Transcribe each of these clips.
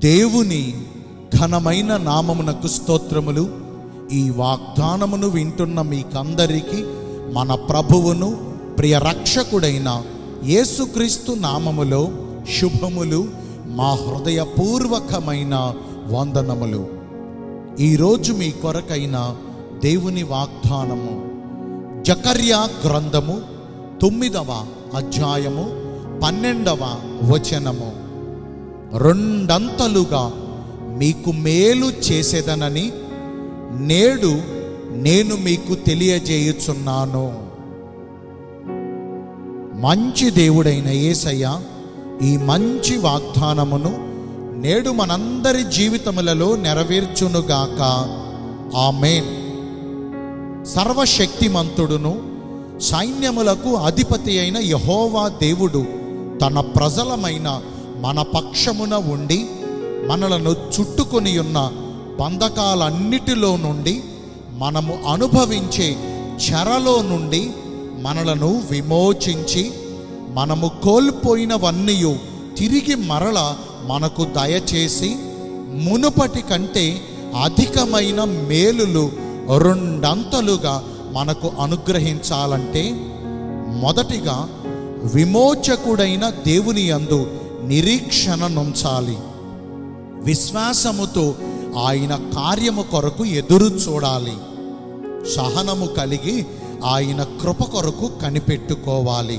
దేవుని ఘనమైన నామమునకు స్తోత్రములు ఈ వాగ్దానమును వింటున్న మీకందరికీ మన ప్రభువును ప్రియ రక్షకుడైన యేసుక్రీస్తు నామములో శుభములు మా హృదయపూర్వకమైన వందనములు ఈరోజు మీ కొరకైన దేవుని వాగ్దానము జకర్యా గ్రంథము తొమ్మిదవ అధ్యాయము పన్నెండవ వచనము రెండంతలుగా మీకు మేలు చేసేదనని నేడు నేను మీకు తెలియజేయుచున్నాను మంచి దేవుడైన యేసయ్య ఈ మంచి వాగ్దానమును నేడు మనందరి జీవితములలో నెరవేర్చునుగాక ఆమెన్ సర్వశక్తిమంతుడును సైన్యములకు అధిపతి అయిన యహోవా దేవుడు తన ప్రజలమైన మన పక్షమున ఉండి మనలను చుట్టుకొని ఉన్న బంధకాలన్నిటిలో నుండి మనము అనుభవించే చెరలో నుండి మనలను విమోచించి మనము కోల్పోయినవన్నీ తిరిగి మరల మనకు దయచేసి మునుపటి కంటే అధికమైన మేలులు రెండంతలుగా మనకు అనుగ్రహించాలంటే మొదటిగా విమోచకుడైన దేవుని యందు నిరీక్షణ నుంచాలి విశ్వాసముతో ఆయన కార్యము కొరకు ఎదురు చూడాలి సహనము కలిగి ఆయన కృప కొరకు కనిపెట్టుకోవాలి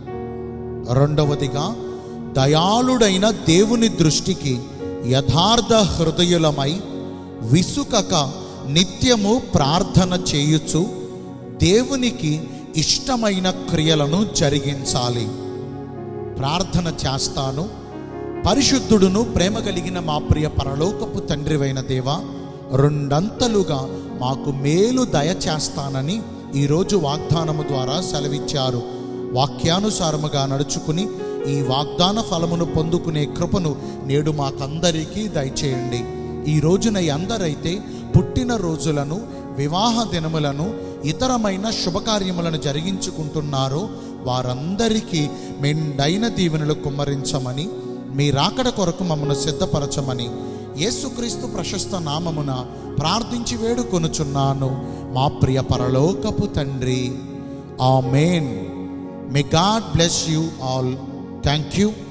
రెండవదిగా దయాళుడైన దేవుని దృష్టికి యథార్థ హృదయులమై విసుకక నిత్యము ప్రార్థన చేయుచు దేవునికి ఇష్టమైన క్రియలను జరిగించాలి ప్రార్థన చేస్తాను పరిశుద్ధుడును ప్రేమ కలిగిన మా ప్రియ పరలోకపు తండ్రివైన దేవ రెండంతలుగా మాకు మేలు దయచేస్తానని ఈరోజు వాగ్దానము ద్వారా సెలవిచ్చారు వాక్యానుసారముగా నడుచుకుని ఈ వాగ్దాన ఫలమును పొందుకునే కృపను నేడు మాకందరికీ దయచేయండి ఈ రోజున ఎందరైతే పుట్టిన రోజులను వివాహ దినములను ఇతరమైన శుభకార్యములను జరిగించుకుంటున్నారో వారందరికీ మెండైన దీవెనలు కుమ్మరించమని మీ రాకడ కొరకు మమ్మను సిద్ధపరచమని యేసుక్రీస్తు ప్రశస్త నామమున ప్రార్థించి వేడుకొనుచున్నాను మా ప్రియ పరలోకపు తండ్రి amen may God bless you all thank you